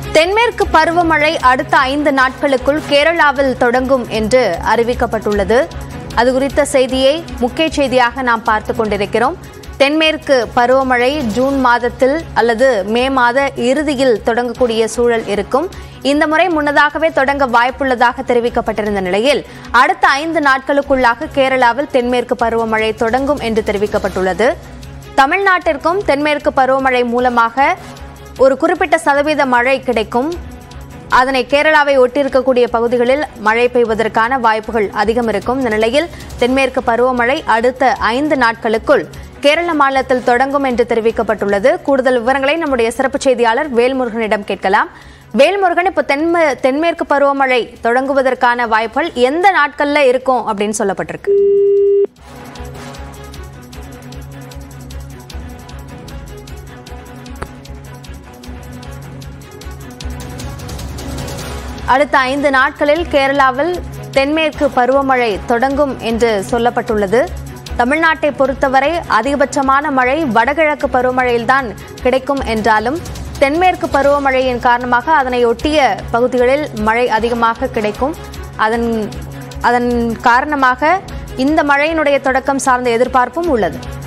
தென்மேற்கு பருவமழை அடுத்த ஐந்து நாட்களுக்குள் கேரளாவில் தொடங்கும் என்று அறிவிக்கப்பட்டுள்ளது அது குறித்த செய்தியை முக்கிய செய்தியாக நாம் பார்த்து கொண்டிருக்கிறோம் தென்மேற்கு பருவமழை ஜூன் மாதத்தில் அல்லது மே மாத இறுதியில் தொடங்கக்கூடிய சூழல் இருக்கும் இந்த முறை முன்னதாகவே தொடங்க வாய்ப்புள்ளதாக தெரிவிக்கப்பட்டிருந்த நிலையில் அடுத்த ஐந்து நாட்களுக்குள்ளாக கேரளாவில் தென்மேற்கு பருவமழை தொடங்கும் என்று தெரிவிக்கப்பட்டுள்ளது தமிழ்நாட்டிற்கும் தென்மேற்கு பருவமழை மூலமாக ஒரு குறிப்பிட்ட சதவீத மழை கிடைக்கும் அதனை கேரளாவை ஒட்டியிருக்கக்கூடிய பகுதிகளில் மழை பெய்வதற்கான வாய்ப்புகள் அதிகம் இருக்கும் இந்த நிலையில் தென்மேற்கு பருவமழை அடுத்த ஐந்து நாட்களுக்குள் கேரள மாநிலத்தில் தொடங்கும் என்று தெரிவிக்கப்பட்டுள்ளது கூடுதல் விவரங்களை நம்முடைய சிறப்பு செய்தியாளர் வேல்முருகனிடம் கேட்கலாம் வேல்முருகன் இப்போ தென்ம தென்மேற்கு பருவமழை தொடங்குவதற்கான வாய்ப்புகள் எந்த நாட்கள்ல இருக்கும் அப்படின்னு சொல்லப்பட்டிருக்கு அடுத்த ஐந்து நாட்களில் கேரளாவில் தென்மேற்கு பருவமழை தொடங்கும் என்று சொல்லப்பட்டுள்ளது தமிழ்நாட்டை பொறுத்தவரை அதிகபட்சமான மழை வடகிழக்கு பருவமழையில்தான் கிடைக்கும் என்றாலும் தென்மேற்கு பருவமழையின் காரணமாக அதனை ஒட்டிய பகுதிகளில் மழை அதிகமாக கிடைக்கும் அதன் அதன் காரணமாக இந்த மழையினுடைய தொடக்கம் சார்ந்த எதிர்பார்ப்பும் உள்ளது